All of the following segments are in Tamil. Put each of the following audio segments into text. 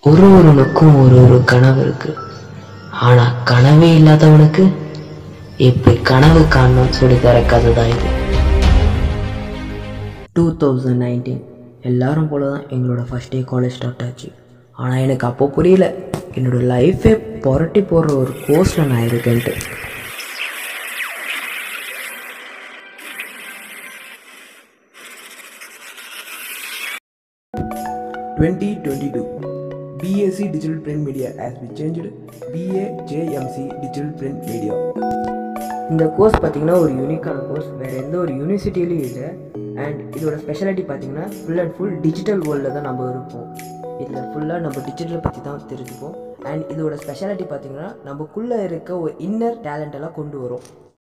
ஒரு ஒருவனுக்கும் ஒரு ஒரு கனவு இருக்கு ஆனா கனவே இல்லாதவனுக்கு எப்படி கனவு காணணும்னு சொல்லி தர கதை தான் இது டூ தௌசண்ட் நைன்டீன் எல்லாரும் போல தான் எங்களோட ஃபஸ்ட் டே காலேஜ் ஸ்டார்ட் ஆச்சு ஆனால் எனக்கு அப்போ புரியல என்னோட லைஃபே புரட்டி போடுற ஒரு கோர்ஸில் நான் இருக்கேன்ட்டு twenty twenty two BSc digital print media as per change BA JMC digital print media இந்த கோர்ஸ் பார்த்தீங்கன்னா ஒரு யூனிக்கான கோர்ஸ் வேறு எந்த ஒரு யூனிவர்சிட்டிலையும் இல்லை அண்ட் இதோட ஸ்பெஷாலிட்டி பார்த்தீங்கன்னா ஃபுல் அண்ட் ஃபுல் டிஜிட்டல் வேர்ல்டில் தான் நம்ம இருப்போம் இதில் ஃபுல்லாக நம்ம டிஜிட்டல் பற்றி தான் தெரிஞ்சுப்போம் அண்ட் இதோட ஸ்பெஷாலிட்டி பார்த்தீங்கன்னா நமக்குள்ளே இருக்க ஒரு இன்னர் டேலண்ட் எல்லாம் கொண்டு வரும்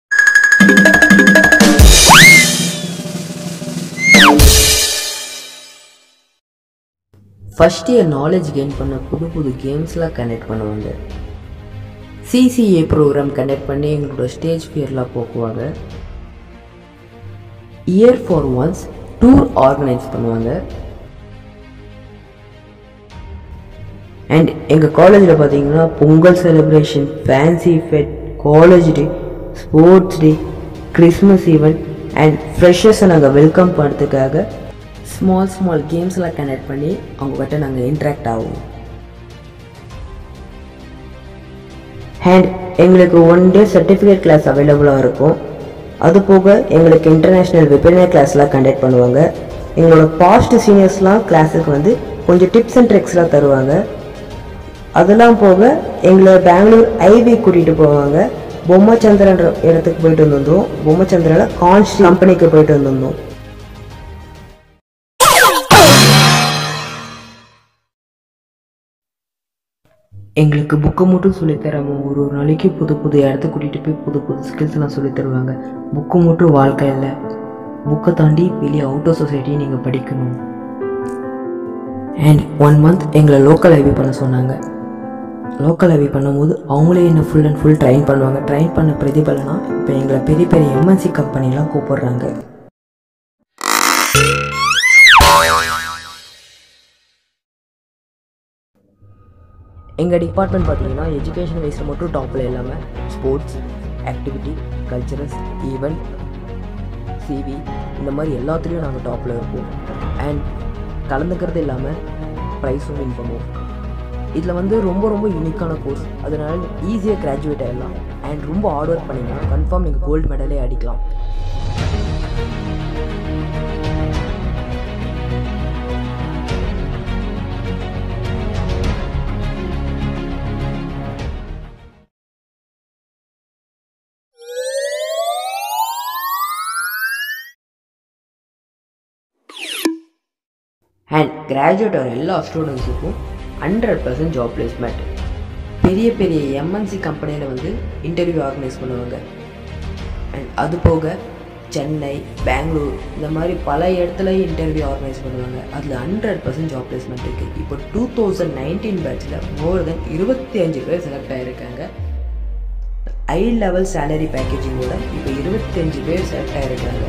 ஃபஸ்ட் இயர் நாலேஜ் கெயின் பண்ண புது புது கேம்ஸ்லாம் கனெக்ட் பண்ணுவாங்க சிசிஏ ப்ரோக்ராம் கண்டக்ட் பண்ணி எங்களோட ஸ்டேஜ் ஃபியர்லாம் போக்குவாங்க year for once tour organise பண்ணுவாங்க அண்ட் எங்கள் காலேஜில் பார்த்தீங்கன்னா Pongal celebration fancy fete college day sports day Christmas event and ஃப்ரெஷர்ஸை நாங்கள் வெல்கம் பண்ணுறதுக்காக ஸ்மால் ஸ்மால் கேம்ஸ்லாம் கனெக்ட் பண்ணி அவங்கக்கிட்ட நாங்கள் இன்ட்ராக்ட் ஆகுவோம் அண்ட் எங்களுக்கு ஒன் டே சர்டிஃபிகேட் கிளாஸ் அவைலபிளாக இருக்கும் அது போக எங்களுக்கு இன்டர்நேஷ்னல் வெபினார் கிளாஸ்லாம் கண்டக்ட் பண்ணுவாங்க எங்களோட பாஸ்ட் சீனியர்ஸ்லாம் கிளாஸுக்கு வந்து கொஞ்சம் டிப்ஸ் அண்ட் ட்ரிக்ஸ்லாம் தருவாங்க அதெல்லாம் போக எங்களை பெங்களூர் ஐவி கூட்டிகிட்டு போவாங்க பொம்மச்சந்திரன்ற இடத்துக்கு போயிட்டு வந்திருந்தோம் பொம்மச்சந்திரனில் கான்ஸ்ட் கம்பெனிக்கு போயிட்டு வந்திருந்தோம் எங்களுக்கு புக்கை மட்டும் சொல்லித் தராம ஒரு ஒரு நாளைக்கு புது புது இடத்துக்கு கூட்டிகிட்டு போய் புது புது ஸ்கில்ஸ்லாம் சொல்லித் தருவாங்க புக்கு மட்டும் வாழ்க்கை இல்லை புக்கை தாண்டி வெளியே அவுட் ஆஃப் சொசைட்டியை நீங்கள் படிக்கணும் அண்ட் ஒன் மந்த் எங்களை லோக்கல் ஐவி பண்ண சொன்னாங்க லோக்கல் ஐவி பண்ணும்போது அவங்களே என்ன ஃபுல் அண்ட் ஃபுல் ட்ரைன் பண்ணுவாங்க ட்ரைன் பண்ண பிரதிபலனா இப்போ எங்களை பெரிய பெரிய எம்என்சி கம்பெனிலாம் கூப்பிடுறாங்க எங்கள் டிபார்ட்மெண்ட் பார்த்தீங்கன்னா எஜுகேஷன் வைஸில் மட்டும் டாப்பில் இல்லாமல் sports activity culturals event CV இந்த மாதிரி எல்லாத்துலேயும் நாங்கள் டாப்பில் இருப்போம் அண்ட் கலந்துக்கிறது இல்லாமல் ப்ரைஸும் வின் பண்ணுவோம் இதில் வந்து ரொம்ப ரொம்ப யூனிக்கான கோர்ஸ் அதனால ஈஸியாக கிராஜுவேட் ஆகிடலாம் அண்ட் ரொம்ப ஹார்ட் ஒர்க் பண்ணிங்கன்னா கன்ஃபார்ம் நீங்கள் கோல்டு மெடலே அடிக்கலாம் அண்ட் கிராஜுவேட் ஆகிற எல்லா ஸ்டூடெண்ட்ஸுக்கும் ஹண்ட்ரட் பர்சன்ட் ஜாப் பிளேஸ்மெண்ட் பெரிய பெரிய எம்என்சி கம்பெனியில் வந்து இன்டர்வியூ ஆர்கனைஸ் பண்ணுவாங்க அண்ட் அது போக சென்னை பெங்களூர் இந்த மாதிரி பல இடத்துல இன்டர்வியூ ஆர்கனைஸ் பண்ணுவாங்க அதில் ஹண்ட்ரட் பர்சன்ட் ஜாப் பிளேஸ்மெண்ட் இருக்குது இப்போ டூ தௌசண்ட் நைன்டீன் பேட்சில் மோர் தென் இருபத்தி அஞ்சு பேர் செலக்ட் ஆகிருக்காங்க ஹை லெவல் சேலரி பேக்கேஜிங்கோட இப்போ இருபத்தஞ்சு பேர் செலக்ட் ஆகிருக்காங்க